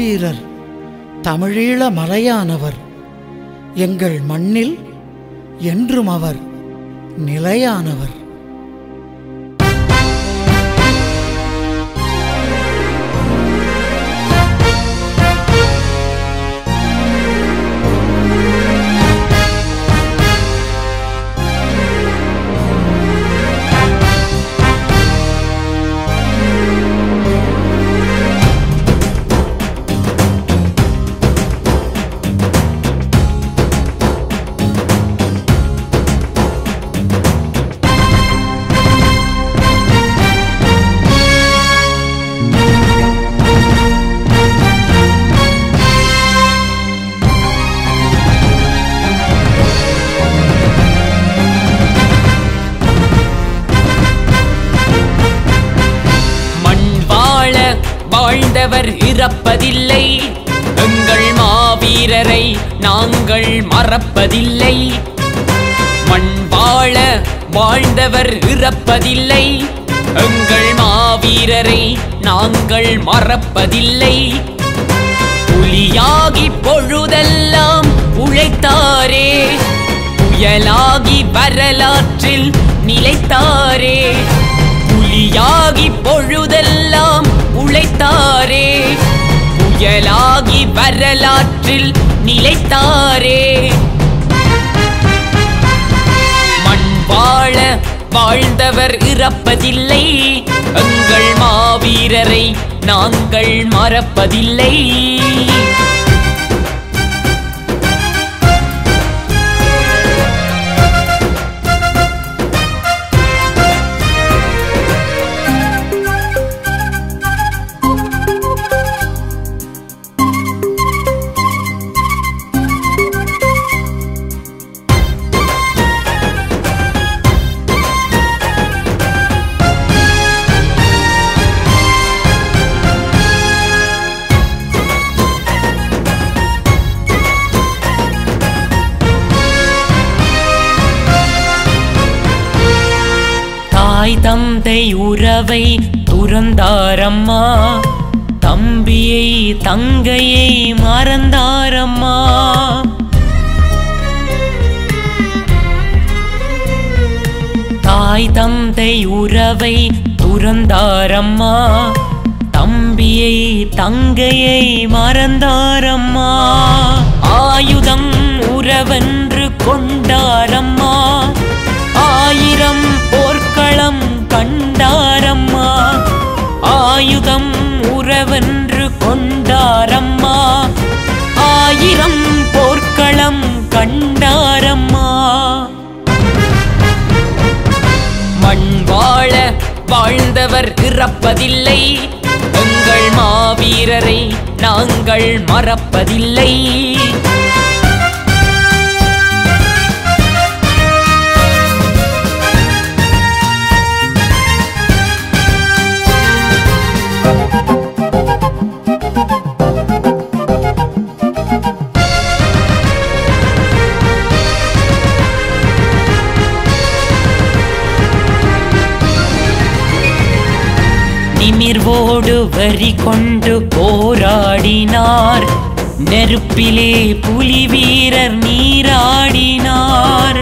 மாவீரர் தமிழீழ மலையானவர் எங்கள் மண்ணில் என்றும் அவர் நிலையானவர் மண் வாழ வாழ்ந்தவர் இறப்பதில்லை எங்கள் மாவீரரை நாங்கள் மறப்பதில்லை மண் வாழ வாழ்ந்தவர் இறப்பதில்லை எங்கள் மாவீரரை நாங்கள் மறப்பதில்லை புலியாகி பொழுதெல்லாம் உழைத்தாரே புயலாகி வரலாற்றில் நிலைத்தாரே புலியாகி பொழுதெல்லாம் உழைத்தாரே புயலாகி வரலாற்றில் நிலைத்தாரே மண் வாழ வாழ்ந்தவர் இறப்பதில்லை எங்கள் மாவீரரை நாங்கள் மறப்பதில்லை தாய் தந்தை உறவை துறந்தாரம்மா தம்பியை தங்கையை மறந்தாரம்மா தாய் தந்தை உறவை துறந்தாரம்மா தம்பியை தங்கையை மறந்தாரம்மா ஆயுதம் உறவென்று கொண்டாரம்மா ஆயிரம் போர்க்களம் கண்டாரம்மா ஆயுதம் உறவென்று கொண்டாரம்மா ஆயிரம் போர்க்களம் கண்டாரம்மா மண் வாழ வாழ்ந்தவர் இறப்பதில்லை எங்கள் மாவீரரை நாங்கள் மறப்பதில்லை நிமிர்வோடு வரி கொண்டு போராடினார் நெருப்பிலே புலி வீரர் நீராடினார்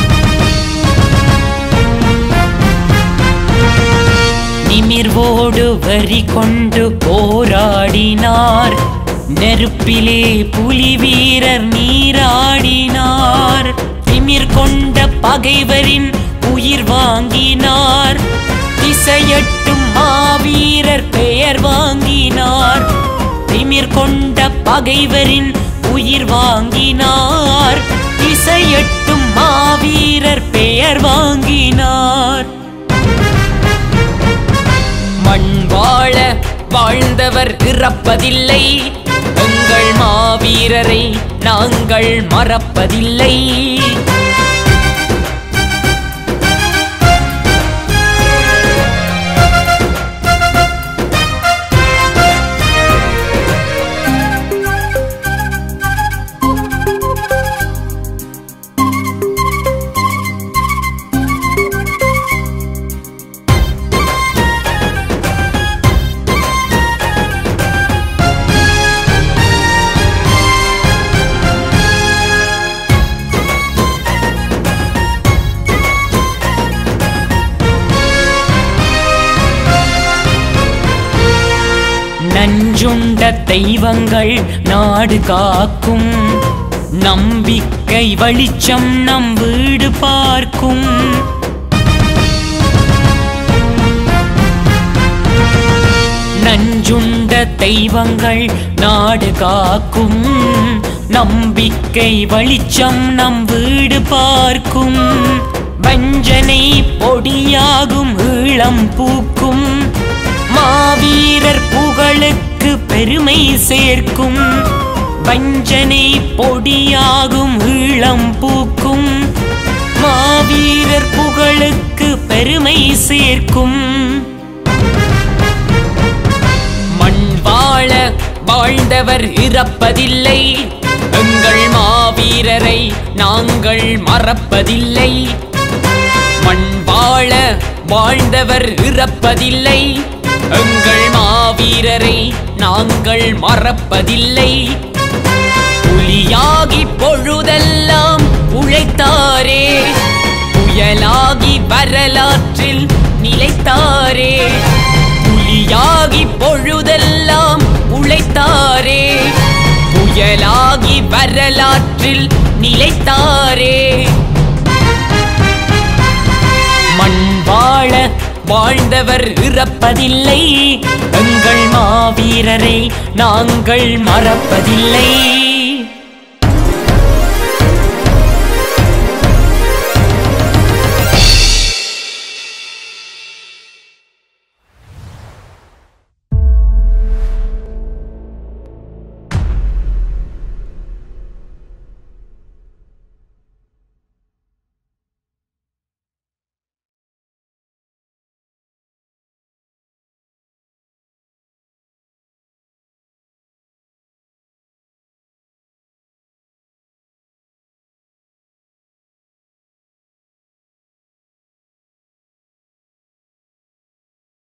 நிமிர்வோடு வரி கொண்டு போராடினார் நெருப்பிலே புலி வீரர் நீராடினார் திமிர் கொண்ட பகைவரின் உயிர் வாங்கினார் திசையட்டும் மாவீரர் பெயர் வாங்கினார் திமிர் கொண்ட பகைவரின் உயிர் வாங்கினார் திசையட்டும் மாவீரர் பெயர் வாங்கினார் மண் வாழ வாழ்ந்தவர் இறப்பதில்லை எங்கள் மாவீரரை நாங்கள் மறப்பதில்லை நஞ்சுண்ட தெய்வங்கள் நாடு காக்கும் நம்பிக்கை வெளிச்சம் நம் வீடு பார்க்கும் நஞ்சுண்ட தெய்வங்கள் நாடு காக்கும் நம்பிக்கை வெளிச்சம் நம் வீடு பார்க்கும் வஞ்சனை பொடியாகும் ஈழம் பூக்கும் மாவீரர் புகழுக்கு பெருமை சேர்க்கும் வஞ்சனை பொடியாகும் ஈழம் பூக்கும் மாவீரர் புகழுக்கு பெருமை சேர்க்கும் மண் வாழ வாழ்ந்தவர் இறப்பதில்லை எங்கள் மாவீரரை நாங்கள் மறப்பதில்லை மண் வாழ வாழ்ந்தவர் இறப்பதில்லை எங்கள் மாவீரரை நாங்கள் மறப்பதில்லை புலியாகி பொழுதெல்லாம் உழைத்தாரே புயலாகி வரலாற்றில் நிலைத்தாரே புலியாகி பொழுதெல்லாம் உழைத்தாரே புயலாகி வரலாற்றில் நிலைத்தாரே மண் வாழ வாழ்ந்தவர் இறப்பதில்லை எங்கள் மாவீரரை நாங்கள் மறப்பதில்லை